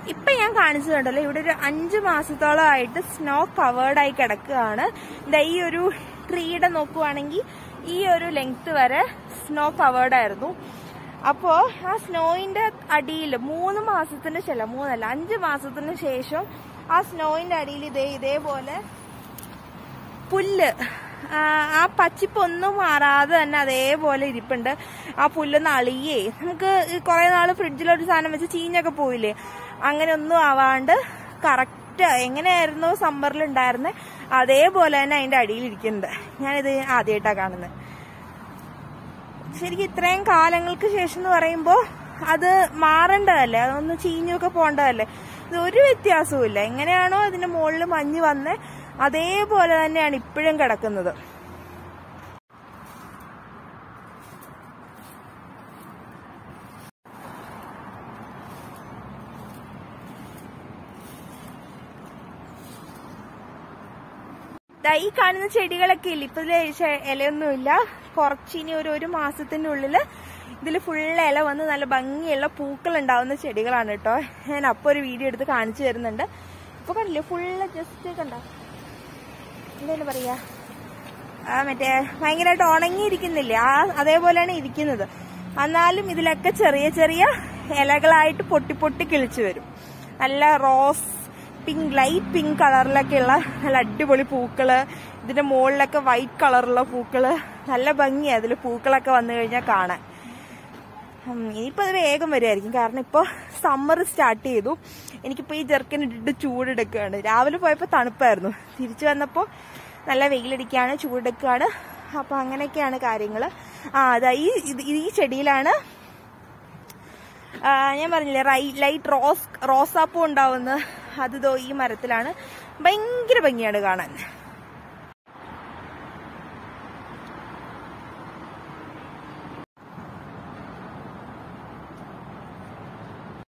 ഇപ്പൊ ഞാൻ കാണിച്ചതുണ്ടല്ലോ ഇവിടെ ഒരു അഞ്ചു മാസത്തോളമായിട്ട് സ്നോ കവേർഡ് ആയി കിടക്കുകയാണ് ദാ ഈ ഒരു ട്രീയുടെ നോക്കുവാണെങ്കിൽ ഈ ഒരു ലെങ്ത് വരെ സ്നോ കവേർഡ് ആയിരുന്നു അപ്പോ ആ സ്നോയിന്റെ അടിയിൽ മൂന്ന് മാസത്തിന് ശേഷം മൂന്നല്ല അഞ്ച് മാസത്തിന് ശേഷം ആ സ്നോയിന്റെ അടിയിൽ ഇതേ ഇതേപോലെ പുല്ല് ആ, ആ പച്ചിപ്പൊന്നും മാറാതെ തന്നെ അതേപോലെ ഇരിപ്പുണ്ട് ആ പുല്ലൊന്ന് അളിയേ നമുക്ക് കുറെ നാള് ഫ്രിഡ്ജിലൊരു സാധനം വെച്ച് ചീഞ്ഞൊക്കെ പോയില്ലേ അങ്ങനെ ഒന്നും ആവാണ്ട് കറക്റ്റ് എങ്ങനെയായിരുന്നു സമ്മറിൽ ഉണ്ടായിരുന്നത് അതേപോലെ തന്നെ അതിന്റെ അടിയിൽ ഇരിക്കുന്നുണ്ട് ഞാനിത് ആദ്യമായിട്ടാണ് കാണുന്നത് ശരിക്കും ഇത്രയും കാലങ്ങൾക്ക് ശേഷം എന്ന് പറയുമ്പോൾ അത് മാറേണ്ടതല്ലേ അതൊന്ന് ചീഞ്ഞൊക്കെ പോകേണ്ടതല്ലേ ഇത് ഒരു വ്യത്യാസവും ഇല്ല എങ്ങനെയാണോ അതിന്റെ മുകളിൽ മഞ്ഞ് വന്ന് അതേപോലെ തന്നെയാണ് ഇപ്പോഴും കിടക്കുന്നത് ദാ ഈ കാണുന്ന ചെടികളൊക്കെ ഇല്ല ഇപ്പൊ ഇതില് ശ- ഇലയൊന്നുമില്ല കുറച്ചിനി ഒരു ഒരു മാസത്തിന്റെ ഉള്ളില് ഇതിൽ ഫുൾ ഇല വന്ന് നല്ല ഭംഗിയുള്ള പൂക്കൾ ഉണ്ടാവുന്ന ചെടികളാണ് കേട്ടോ ഞാൻ അപ്പൊ ഒരു വീഡിയോ എടുത്ത് കാണിച്ചു തരുന്നുണ്ട് ഇപ്പൊ കണ്ടില്ലേ ഫുള്ള് ജസ്റ്റ് കണ്ടോ എന്തായാലും പറയാ ആ മറ്റേ ഭയങ്കരമായിട്ട് ഉണങ്ങിയിരിക്കുന്നില്ലേ ആ അതേപോലെയാണ് ഇരിക്കുന്നത് എന്നാലും ഇതിലൊക്കെ ചെറിയ ചെറിയ ഇലകളായിട്ട് പൊട്ടി പൊട്ടി കിളിച്ചു വരും നല്ല റോസ് പിങ്ക് ലൈറ്റ് പിങ്ക് കളറിലൊക്കെയുള്ള നല്ല അടിപൊളി പൂക്കള് ഇതിന്റെ മുകളിലൊക്കെ വൈറ്റ് കളറുള്ള പൂക്കള് നല്ല ഭംഗിയാ അതിൽ പൂക്കളൊക്കെ വന്നു കഴിഞ്ഞാൽ കാണാൻ ഉം, ഇനിയിപ്പോ അത് വേഗം വരുമായിരിക്കും കാരണം ഇപ്പൊ സമ്മർ സ്റ്റാർട്ട് ചെയ്തു എനിക്കിപ്പോ ഈ ജെർക്കൻ ഇട്ടിട്ട് ചൂടെടുക്കുകയാണ് രാവിലെ പോയപ്പോ തണുപ്പായിരുന്നു തിരിച്ചു വന്നപ്പോ നല്ല വെയിലടിക്കുകയാണ് ചൂടെടുക്കുകയാണ് അപ്പൊ അങ്ങനെയൊക്കെയാണ് കാര്യങ്ങള് ആ അതാ ഈ ഇത് ഈ ചെടിയിലാണ് ആ, ഞാൻ പറഞ്ഞില്ലേ റൈ ലൈറ്റ് റോസ് റോസാപ്പൂ ഉണ്ടാവുന്ന അത് ദോ ഈ മരത്തിലാണ് ഭയങ്കര ഭംഗിയാണ് കാണാൻ